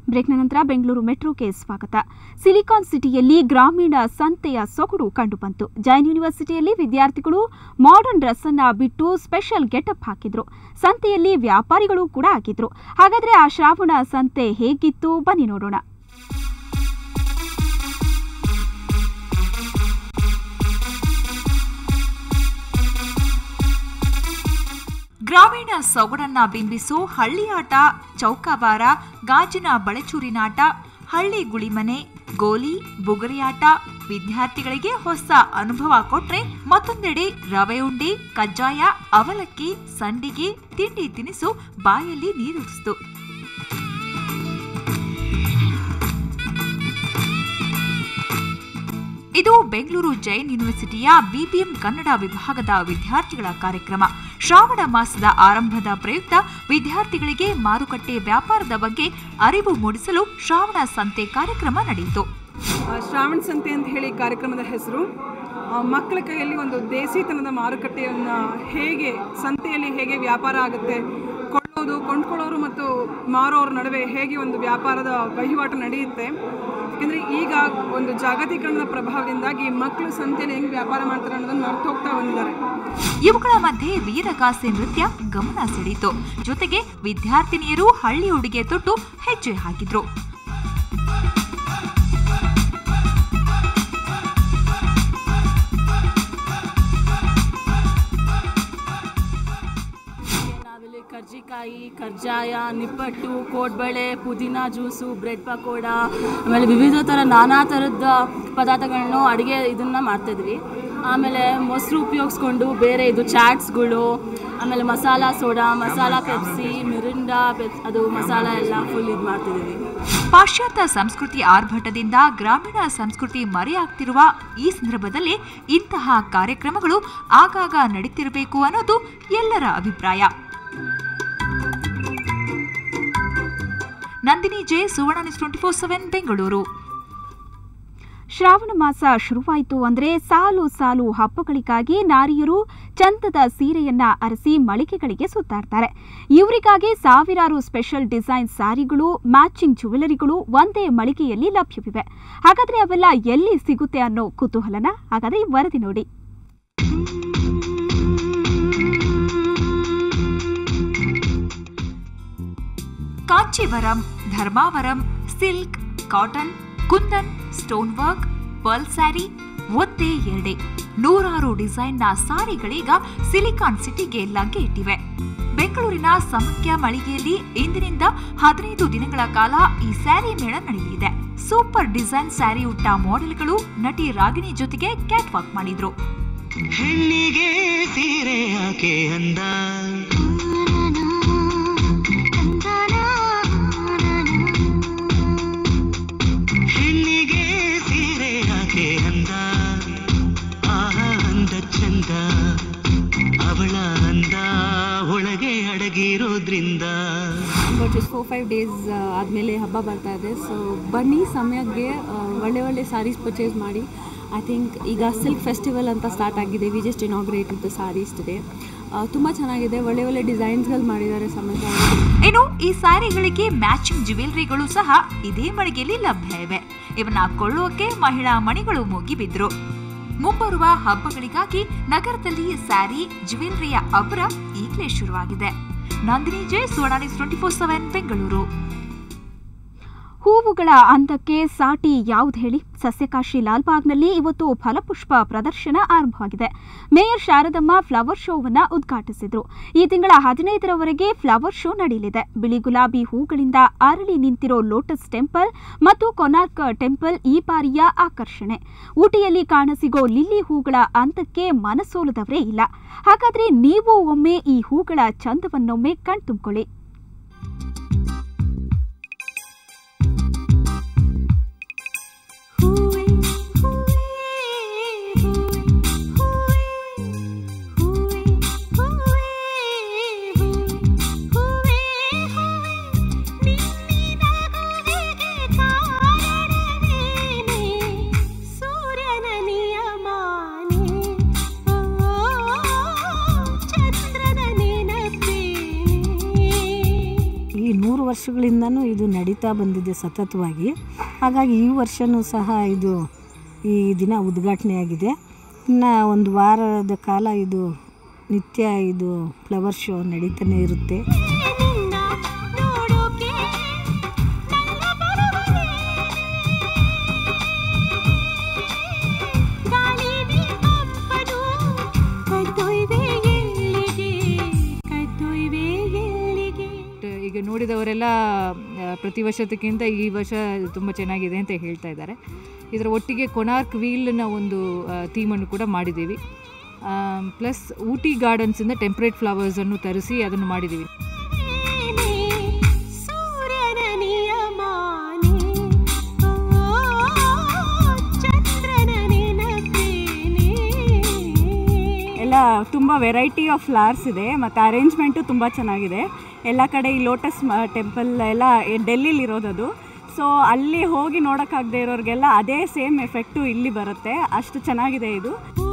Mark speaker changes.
Speaker 1: ಬ್ರೇಕ್ನ ನಂತರ ಬೆಂಗಳೂರು ಮೆಟ್ರೋಗೆ ಸ್ವಾಗತ ಸಿಲಿಕಾನ್ ಸಿಟಿಯಲ್ಲಿ ಗ್ರಾಮೀಣ ಸಂತೆಯ ಸೊಗಡು ಕಂಡುಬಂತು ಜೈನ್ ಯೂನಿವರ್ಸಿಟಿಯಲ್ಲಿ ವಿದ್ಯಾರ್ಥಿಗಳು ಮಾಡರ್ನ್ ಡ್ರೆಸ್ ಅನ್ನ ಬಿಟ್ಟು ಸ್ಪೆಷಲ್ ಗೆಟಪ್ ಹಾಕಿದ್ರು ಸಂತೆಯಲ್ಲಿ ವ್ಯಾಪಾರಿಗಳು ಕೂಡ ಆಗಿದ್ರು ಹಾಗಾದ್ರೆ ಆ ಶ್ರಾವಣ ಸಂತೆ ಹೇಗಿತ್ತು ಬನ್ನಿ ನೋಡೋಣ
Speaker 2: ಗ್ರಾಮೀಣ ಸೊಗಡನ್ನ ಬಿಂಬಿಸೋ ಹಳ್ಳಿಯಾಟ ಚೌಕಾಬಾರ ಗಾಜಿನ ಬಳೆಚೂರಿನಾಟ ಹಳ್ಳಿ ಗುಳಿಮನೆ ಗೋಲಿ ಬುಗುರಿಯಾಟ ವಿದ್ಯಾರ್ಥಿಗಳಿಗೆ ಹೊಸ ಅನುಭವ ಕೊಟ್ರೆ ಮತ್ತೊಂದೆಡೆ ರವೆ ಉಂಡೆ ಕಜ್ಜಾಯ ಅವಲಕ್ಕಿ ಸಂಡಿಗೆ ತಿಂಡಿ ತಿನಿಸು ಬಾಯಲ್ಲಿ ನೀರೂರಿಸಿತು ಇದು ಬೆಂಗಳೂರು ಜೈನ್ ಯೂನಿವರ್ಸಿಟಿಯ ಬಿಬಿಎಂ ಕನ್ನಡ ವಿಭಾಗದ ವಿದ್ಯಾರ್ಥಿಗಳ ಕಾರ್ಯಕ್ರಮ ಶ್ರಾವಣ ಮಾಸದ ಆರಂಭದ ಪ್ರಯುಕ್ತ ವಿದ್ಯಾರ್ಥಿಗಳಿಗೆ ಮಾರುಕಟ್ಟೆ ವ್ಯಾಪಾರದ ಬಗ್ಗೆ ಅರಿವು ಮೂಡಿಸಲು ಶ್ರಾವಣ ಸಂತೆ ಕಾರ್ಯಕ್ರಮ ನಡೆಯಿತು
Speaker 3: ಆ, ಶ್ರಾವಣ ಸಂತೆ ಅಂತ ಹೇಳಿ ಕಾರ್ಯಕ್ರಮದ ಹೆಸರು ಆ, ಮಕ್ಕಳ ಕೈಯಲ್ಲಿ ಒಂದು ದೇಸಿತನದ ಮಾರುಕಟ್ಟೆಯನ್ನು ಹೇಗೆ ಸಂತೆಯಲ್ಲಿ ಹೇಗೆ ವ್ಯಾಪಾರ ಆಗುತ್ತೆ ಕೊಳ್ಳೋದು ಕೊಂಡ್ಕೊಳ್ಳೋರು ಮತ್ತು ಮಾರೋರ ನಡುವೆ ಹೇಗೆ ಒಂದು ವ್ಯಾಪಾರದ ವಹಿವಾಟು ನಡೆಯುತ್ತೆ ಯಾಕೆಂದರೆ ಈಗ ಒಂದು ಜಾಗತೀಕರಣದ ಪ್ರಭಾವದಿಂದಾಗಿ ಮಕ್ಕಳು ಸಂತೆಯಲ್ಲಿ ಹೆಂಗೆ ವ್ಯಾಪಾರ ಮಾಡ್ತಾರೆ ಅನ್ನೋದನ್ನು ಮರೆತು ಹೋಗ್ತಾ ಬಂದಿದ್ದಾರೆ
Speaker 2: ಇವುಗಳ ಮಧ್ಯೆ ವೀರಗಾಸೆ ನೃತ್ಯ ಗಮನ ಸೆಳೆಯಿತು ಜೊತೆಗೆ ವಿದ್ಯಾರ್ಥಿನಿಯರು ಹಳ್ಳಿ ಉಡುಗೆ ತೊಟ್ಟು ಹೆಜ್ಜೆ ಹಾಕಿದ್ರು
Speaker 4: ನಾವಿಲ್ಲಿ ಕರ್ಜಿಕಾಯಿ ಕರ್ಜಾಯ ನಿಪ್ಪಟ್ಟು ಕೋಡ್ಬಳೆ ಪುದೀನ ಜ್ಯೂಸು ಬ್ರೆಡ್ ಪಕೋಡ ಆಮೇಲೆ ವಿವಿಧ ಥರ ನಾನಾ ಥರದ ಪದಾರ್ಥಗಳನ್ನು ಅಡುಗೆ ಇದನ್ನು ಮಾಡ್ತಾಯಿದ್ವಿ ಆಮೇಲೆ ಮೊಸರು ಉಪಯೋಗಿಸ್ಕೊಂಡು ಬೇರೆ ಇದು ಚಾಟ್ಸ್ಗಳು ಆಮೇಲೆ masala soda masala Pepsi Mirinda pep ಅದು ಮಸಾಲ ಎಲ್ಲ ಫುಲ್ ಇದು ಮಾಡ್ತಿದ್ದೀವಿ
Speaker 2: ಪಾಶ್ಚಾತ್ಯ ಸಂಸ್ಕೃತಿ ಆರ್ಭಟದಿಂದ ಗ್ರಾಮೀಣ ಸಂಸ್ಕೃತಿ ಮರೆಯಾಗ್ತಿರುವ ಈ ಸಂದರ್ಭದಲ್ಲಿ ಇಂತಹ ಕಾರ್ಯಕ್ರಮಗಳು ಆಗಾಗ ನಡೀತಿರಬೇಕು ಅನ್ನೋದು ಎಲ್ಲರ ಅಭಿಪ್ರಾಯ Nandini J Suvarna news twenty four seven Bengaluru
Speaker 1: Shravana ಮಾಸ ಶುರುವಾಯಿತು ಅಂದ್ರೆ ಸಾಲು ಸಾಲು ಹಬ್ಬಗಳಿಗಾಗಿ ನಾರಿಯರು ಚಂದದ ಸೀರೆಯನ್ನ ಅರಸಿ ಮಳಿಗೆಗಳಿಗೆ ಸುತ್ತಾಡ್ತಾರೆ ಇವರಿಗಾಗಿ ಸಾವಿರಾರು ಸ್ಪೆಷಲ್ ಡಿಸೈನ್ ಸಾರಿಗಳು ಮ್ಯಾಚಿಂಗ್ ಜ್ಯುವೆಲರಿಗಳು ಒಂದೇ ಮಳಿಗೆಯಲ್ಲಿ ಲಭ್ಯವಿವೆ ಹಾಗಾದ್ರೆ ಅವೆಲ್ಲ ಎಲ್ಲಿ ಸಿಗುತ್ತೆ ಅನ್ನೋ ಕುತೂಹಲನ ಹಾಗಾದ್ರೆ ಈ ವರದಿ ನೋಡಿ
Speaker 2: Kanchivaram Dharmavaram silk cotton kundan stone work pearl sari ಒತ್ತೆ ಎರಡೆ ನೂರಾರು ಡಿಸೈನ್ನ ಸಾರಿಗಳೀಗ ಸಿಲಿಕಾನ್ ಸಿಟಿಗೆ ಲಗ್ಗೆ ಇಟ್ಟಿವೆ ಬೆಂಗಳೂರಿನ ಸಮಕ್ಯ ಮಳಿಗೆಯಲ್ಲಿ ಇಂದಿನಿಂದ ಹದಿನೈದು ದಿನಗಳ ಕಾಲ ಈ ಸ್ಯಾರಿ ಮೇಳ ನಡೆಯಲಿದೆ ಸೂಪರ್ ಡಿಸೈನ್ ಸ್ಯಾರಿ ಉಟ್ಟ ಮಾಡೆಲ್ಗಳು ನಟಿ ರಾಗಿಣಿ ಜೊತೆಗೆ ಕ್ಯಾಟ್ ವಾಕ್ ಮಾಡಿದ್ರು
Speaker 5: ಹೆಣ್ಣಿಗೆ ಸೀರೆ ಯಾಕೆ ಅಂದ ಹೆಣ್ಣಿಗೆ ಸೀರೆ ಯಾಕೆ ಅಂದ ಆಹ ಅಂದ ಚಂದ ಅವಳ ಅಂದ ಒಳಗೆ ಅಡಗಿರೋದ್ರಿಂದ
Speaker 6: but just four five days ಆದಮೇಲೆ ಹಬ್ಬ ಬರ್ತಾ ಇದೆ ಸೊ ಬನ್ನಿ ಸಮಯಕ್ಕೆ ಆ, ಒಳ್ಳೆ ಒಳ್ಳೆ ಸಾರೀಸ್ ಪರ್ಚೇಸ್ ಮಾಡಿ ಐ ಥಿಂಕ್ ಈಗ ಸಿಲ್ಕ್ ಫೆಸ್ಟಿವಲ್ ಅಂತ ಸ್ಟಾರ್ಟ್ ಆಗಿದೆ we just inaugurate the saris today ತುಂಬ ಚೆನ್ನಾಗಿದೆ ಒಳ್ಳೆ ಒಳ್ಳೆ ಡಿಸೈನ್ಸ್ಗಳು ಮಾಡಿದ್ದಾರೆ ಸಮೇತ ಅವರು
Speaker 2: ಇನ್ನು ಈ ಸ್ಯಾರಿಗಳಿಗೆ ಮ್ಯಾಚಿಂಗ್ ಜ್ಯುವೆಲರಿಗಳು ಸಹ ಇದೇ ಮಳಿಗೆಯಲ್ಲಿ ಲಭ್ಯ ಇವೆ ಇವನ್ನ ಕೊಳ್ಳೋಕೆ ಮಹಿಳಾ ಮಣಿಗಳು ಮುಗಿಬಿದ್ರು ಮುಂಬರುವ ಹಬ್ಬಗಳಿಗಾಗಿ ನಗರದಲ್ಲಿ ಸ್ಯಾರಿ ಜ್ಯುವೆಲರಿಯ ಅಬ್ಬರ ಈಗಲೇ ಶುರುವಾಗಿದೆ Nandini J Suvarna twenty four seven Bengaluru
Speaker 1: ಹೂವುಗಳ ಅಂದಕ್ಕೆ ಸಾಟಿ ಯಾವ್ದು ಹೇಳಿ ಸಸ್ಯಕಾಶಿ ಲಾಲ್ಬಾಗ್ನಲ್ಲಿ ಇವತ್ತು ಫಲಪುಷ್ಪ ಪ್ರದರ್ಶನ ಆರಂಭವಾಗಿದೆ ಮೇಯರ್ ಶಾರದಮ್ಮ ಫ್ಲವರ್ ಶೋವನ್ನ ಉದ್ಘಾಟಿಸಿದ್ರು ಈ ತಿಂಗಳ ಹದಿನೈದರವರೆಗೆ ಫ್ಲವರ್ ಶೋ ನಡೆಯಲಿದೆ ಬಿಳಿ ಗುಲಾಬಿ ಹೂಗಳಿಂದ ಅರಳಿ ನಿಂತಿರೋ ಲೋಟಸ್ ಟೆಂಪಲ್ ಮತ್ತು ಕೊನಾರ್ಕ್ ಟೆಂಪಲ್ ಈ ಬಾರಿಯ ಆಕರ್ಷಣೆ ಊಟಿಯಲ್ಲಿ ಕಾಣಸಿಗೋ ಲಿಲ್ಲಿ ಹೂಗಳ ಅಂತಕ್ಕೆ ಮನಸೋಲದವರೇ ಇಲ್ಲ ಹಾಗಾದ್ರೆ ನೀವು ಒಮ್ಮೆ ಈ ಹೂಗಳ ಚಂದವನ್ನೊಮ್ಮೆ ಕಣ್ತುಂಬಿಕೊಳ್ಳಿ
Speaker 7: ಸೂರ್ಯನ ನಿಯಮಾನೆ ಚಂದ್ರನ ನೆನಪೇನೆ
Speaker 8: ವರ್ಷಗಳಿಂದನೂ ಇದು ನಡೀತಾ ಬಂದಿದೆ ಸತತವಾಗಿ ಹಾಗಾಗಿ ಈ ವರ್ಷವೂ ಸಹ ಇದು ಈ ದಿನ ಉದ್ಘಾಟನೆ ಆಗಿದೆ ಇನ್ನು ಒಂದು ವಾರದ ಕಾಲ ಇದು ನಿತ್ಯ ಇದು ಫ್ಲವರ್ ಶೋ ನಡೀತಾನೆ ಇರುತ್ತೆ
Speaker 7: ನಿನ್ನ ನೋಡೋಕೆ ನನ್ನ ಬರುವನೆ ಗಾಳಿನಿ ಕಂಪನು ಕದ್ದೊಯ್ವೆ ಎಲ್ಲಿಗೆ ಕದ್ದೊಯ್ವೆ ಎಲ್ಲಿಗೆ
Speaker 9: ಈಗ ನೋಡಿದವರೆಲ್ಲ ಆ, ಪ್ರತಿ ವರ್ಷದಕ್ಕಿಂತ ಈ ವರ್ಷ ತುಂಬ ಚೆನ್ನಾಗಿದೆ ಅಂತ ಹೇಳ್ತಾ ಇದ್ದಾರೆ ಇದರ ಒಟ್ಟಿಗೆ ಕೊನಾರ್ಕ್ ವೀಲ್ನ ಒಂದು ಥೀಮನ್ನು ಕೂಡ ಮಾಡಿದ್ದೀವಿ ಪ್ಲಸ್ ಊಟಿ ಗಾರ್ಡನ್ಸಿಂದ ಟೆಂಪ್ರೇಟ್ ಫ್ಲವರ್ಸನ್ನು ತರಿಸಿ ಅದನ್ನು ಮಾಡಿದ್ದೀವಿ
Speaker 7: ಸೂರ್ಯನ ನಿಯಮಾನೆ ಓ ಚಂದ್ರನ ನೆನಪೇನೆ
Speaker 10: ಎಲ್ಲ ತುಂಬ ವೆರೈಟಿ ಆಫ್ ಫ್ಲವರ್ಸ್ ಇದೆ ಮತ್ತು ಅರೇಂಜ್ಮೆಂಟು ತುಂಬ ಚೆನ್ನಾಗಿದೆ ಎಲ್ಲ ಕಡೆ ಈ ಲೋಟಸ್ ಟೆಂಪಲ್ ಎಲ್ಲ ಡೆಲ್ಲಿಲಿ ಇರೋದದು ಸೊ ಅಲ್ಲಿ ಹೋಗಿ ನೋಡೋಕ್ಕಾಗದೇ ಇರೋರಿಗೆಲ್ಲ ಅದೇ ಸೇಮ್ ಎಫೆಕ್ಟು ಇಲ್ಲಿ ಬರುತ್ತೆ ಅಷ್ಟು ಚೆನ್ನಾಗಿದೆ ಇದು